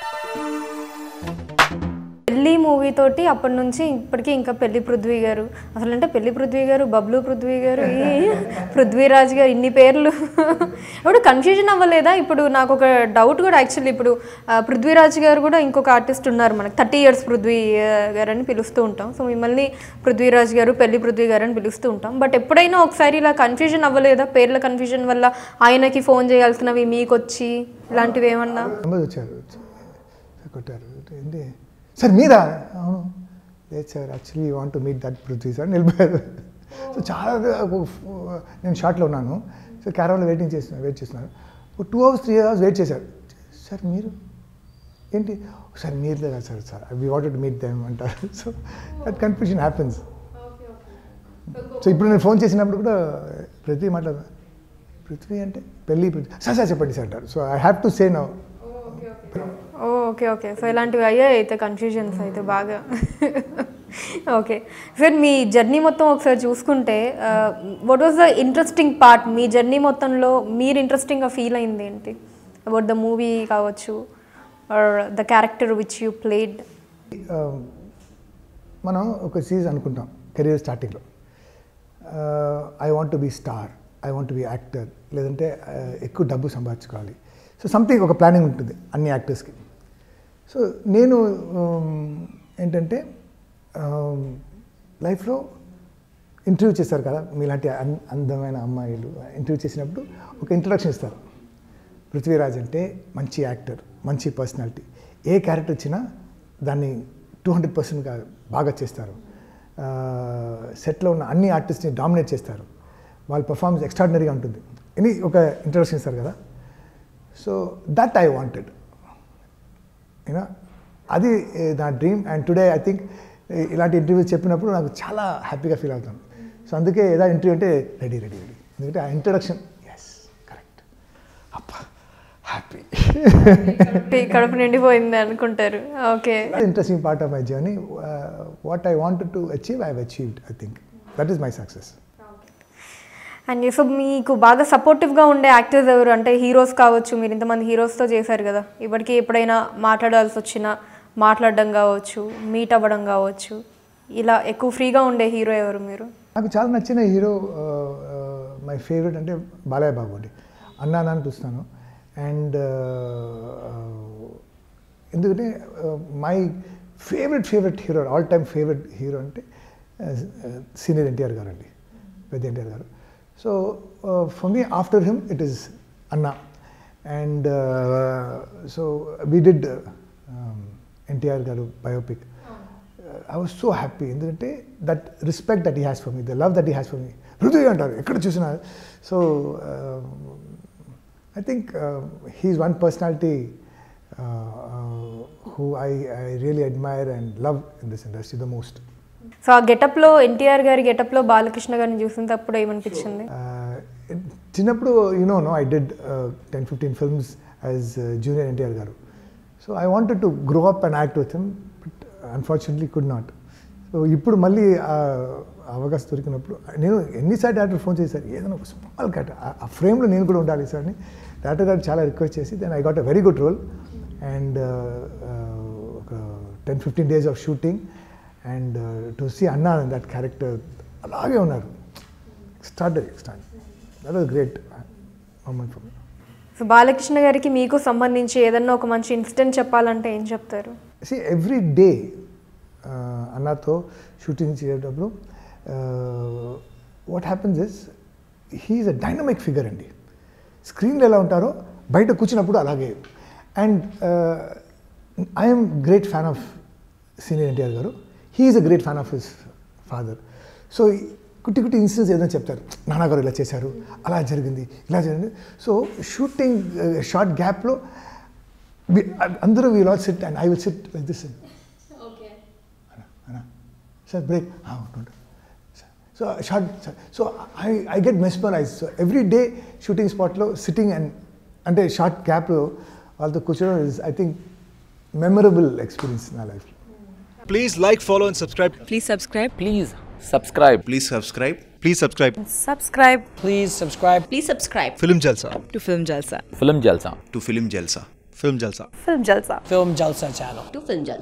పెళ్లి మూవీ తోటి అప్పటి నుంచి ఇప్పటికీ ఇంకా పెళ్లి పృథ్వీ గారు అసలు అంటే పెళ్లి పృథ్వీ గారు బబ్లు పృథ్వీ గారు ఈ పృథ్వీరాజ్ గారు ఇన్ని పేర్లు ఇప్పుడు కన్ఫ్యూజన్ అవ్వలేదా ఇప్పుడు నాకు ఒక డౌట్ కూడా యాక్చువల్లీ ఇప్పుడు ఆ, పృథ్వీరాజ్ గారు కూడా ఇంకొక ఆర్టిస్ట్ ఉన్నారు మనకి థర్టీ ఇయర్స్ పృథ్వీ ఆ, గారు అని పిలుస్తూ ఉంటాం సో మిమ్మల్ని పృథ్వీరాజ్ గారు పెళ్లి పృథ్వీ గారు అని పిలుస్తూ ఉంటాం బట్ ఎప్పుడైనా ఒకసారి ఇలా కన్ఫ్యూజన్ అవ్వలేదా పేర్ల కన్ఫ్యూజన్ వల్ల ఆయనకి ఫోన్ చేయాల్సినవి మీకు వచ్చి ఇలాంటివి ఏమన్నా నెంబర్ వచ్చారు కొట్టారు ఏంటి సార్ మీరా అవును లేదు sir actually want to meet that Prithvi sir నిలిపారు సో చాలా నేను షార్ట్లో ఉన్నాను సో క్యారవాన్లో వెయిటింగ్ చేస్తున్నాను వెయిట్ చేస్తున్నాను ఒక two hours three hours wait చేశారు సార్ మీరు ఏంటి సార్ మీరు లేదా sir sir we wanted meet them అంటారు so that confusion happens so ఇప్పుడు నేను ఫోన్ చేసినప్పుడు కూడా పృథ్వీ మాట్లాడు పృథ్వీ అంటే పెళ్ళి పృథ్వీ సార్ సార్ చెప్పండి సార్ అంటారు so I have to say now oh okay okay so ఇలాంటివి అయ్యాయి అయితే కన్ఫ్యూజన్స్ అయితే బాగా ఓకే సార్ మీ జర్నీ మొత్తం ఒకసారి చూసుకుంటే what was the interesting part మీ జర్నీ మొత్తంలో మీరు ఇంట్రెస్టింగ్గా ఫీల్ అయింది ఏంటి అబౌట్ ద మూవీ కావచ్చు or the character which you played మనం ఒక సీజ్ అనుకుంటాం కెరీర్ స్టార్టింగ్లో I want to be star I want to be actor లేదంటే uh, ఎక్కువ డబ్బు సంపాదించుకోవాలి సో సంథింగ్ ఒక ప్లానింగ్ ఉంటుంది అన్ని యాక్టర్స్కి సో నేను um, ఏంటంటే లైఫ్లో ఇంటర్వ్యూ చేస్తారు కదా మీలాంటి అన్ అందమైన అమ్మాయిలు ఇంటర్వ్యూ చేసినప్పుడు ఒక ఇంట్రడక్షన్ ఇస్తారు పృథ్వీరాజ్ అంటే మంచి యాక్టర్ మంచి పర్సనాలిటీ ఏ క్యారెక్టర్ ఇచ్చినా దాన్ని టూ హండ్రెడ్ పర్సెంట్ బాగా చేస్తారు సెట్లో ఉన్న అన్ని ఆర్టిస్ట్ని డామినేట్ చేస్తారు వాళ్ళ పర్ఫార్మెన్స్ ఎక్స్ట్రాడినరీగా ఉంటుంది అని ఒక ఇంట్రడక్షన్ ఇస్తారు కదా so that I wanted you know అది eh, నా dream and today I think ఇలాంటి ఇంటర్వ్యూస్ చెప్పినప్పుడు నాకు చాలా హ్యాపీగా ఫీల్ అవుతాను సో అందుకే ఏదో ఇంటర్వ్యూ అంటే రెడీ రెడీ రెడీ ఎందుకంటే ఆ ఇంట్రడక్షన్ ఎస్ కరెక్ట్ అప్ప హ్యాపీ కడుపు నిండిపోయింది అనుకుంటారు okay interesting part of my journey what I wanted to achieve I achieved I think that is my success and so మీకు బాగా సపోర్టివ్గా ఉండే యాక్టర్స్ ఎవరు అంటే హీరోస్ కావచ్చు మీరు ఇంతమంది హీరోస్తో చేశారు కదా ఇప్పటికీ ఎప్పుడైనా మాట్లాడాల్సి వచ్చినా మాట్లాడడం కావచ్చు మీట్ అవ్వడం కావచ్చు ఇలా ఎక్కువ ఫ్రీగా ఉండే హీరో ఎవరు మీరు నాకు చాలా నచ్చిన హీరో మై ఫేవరెట్ అంటే బాలయ్య బాబు అండి అన్నా అని చూస్తాను అండ్ ఎందుకంటే my favourite favourite hero all time favourite hero అంటే సీనియర్ ఎన్టీఆర్ గారు అండి పెద్ద NTR garu so for me after him it is అన్నా and so we did NTR garu biopic I was so happy ఎందుకంటే that respect that he has for me the love that he has for me హృదయ అంటారు ఎక్కడ చూసినా so I think he is one personality who I I really admire and love in this industry the most so ఆ గెటప్లో ఎన్టీఆర్ గారి గెటప్లో బాలకృష్ణ గారిని చూసినప్పుడు ఏమనిపించింది చిన్నప్పుడు you know no I did ten fifteen films as junior NTR garu so I wanted to grow up and act with him but unfortunately could not so ఇప్పుడు మళ్ళీ ఆ అవకాశం దొరికినప్పుడు నేను ఎన్నిసార్లు డైరెక్టర్ ఫోన్ చేశారు ఏదైనా ఒక స్మాల్ క్యాట్ ఆ ఫ్రేమ్లో నేను కూడా ఉండాలి సార్ అని డైరెక్టర్ గారు చాలా రిక్వెస్ట్ చేసి then I got a very good role and ఒక ten fifteen days of shooting and to see అన్నా దట్ క్యారెక్టర్ అలాగే ఉన్నారు extraordinary extraordinary that was great moment for me so Balakrishna గారికి మీకు సంబంధించి ఏదన్నా ఒక మంచి ఇన్సిడెంట్ చెప్పాలంటే ఏం చెప్తారు సి ఎవ్రీ డే అన్నతో షూటింగ్ చేసేటప్పుడు what happens is he's a dynamic figure అండి స్క్రీన్లో ఎలా ఉంటారో బయట కూర్చున్నప్పుడు అలాగే and I'm great fan of senior NTR garu he's a great fan of his father so కుట్టి కుట్టి ఇన్సిడెంట్స్ ఏదైనా చెప్తారు నాన్నగారు ఇలా చేశారు అలా జరిగింది ఇలా జరిగింది సో షూటింగ్ షార్ట్ గ్యాప్లో అందరూ we'll all sit and I will sit like this sir break so short so I I get mesmerize so every day shooting స్పాట్లో సిట్టింగ్ అండ్ అంటే షార్ట్ గ్యాప్లో వాళ్ళతో కూర్చోవడం is I think memorable experience నా లైఫ్లో Please like, follow, and subscribe. Please subscribe. Please subscribe. Please subscribe. Please subscribe. Subscribe Please subscribe Please subscribe Film Jalsa. to Film Jalsa. Film Jalsa. To Film Jalsa. Film Jalsa. Film Jalsa Film Jalsa channel. to Film Jalsa.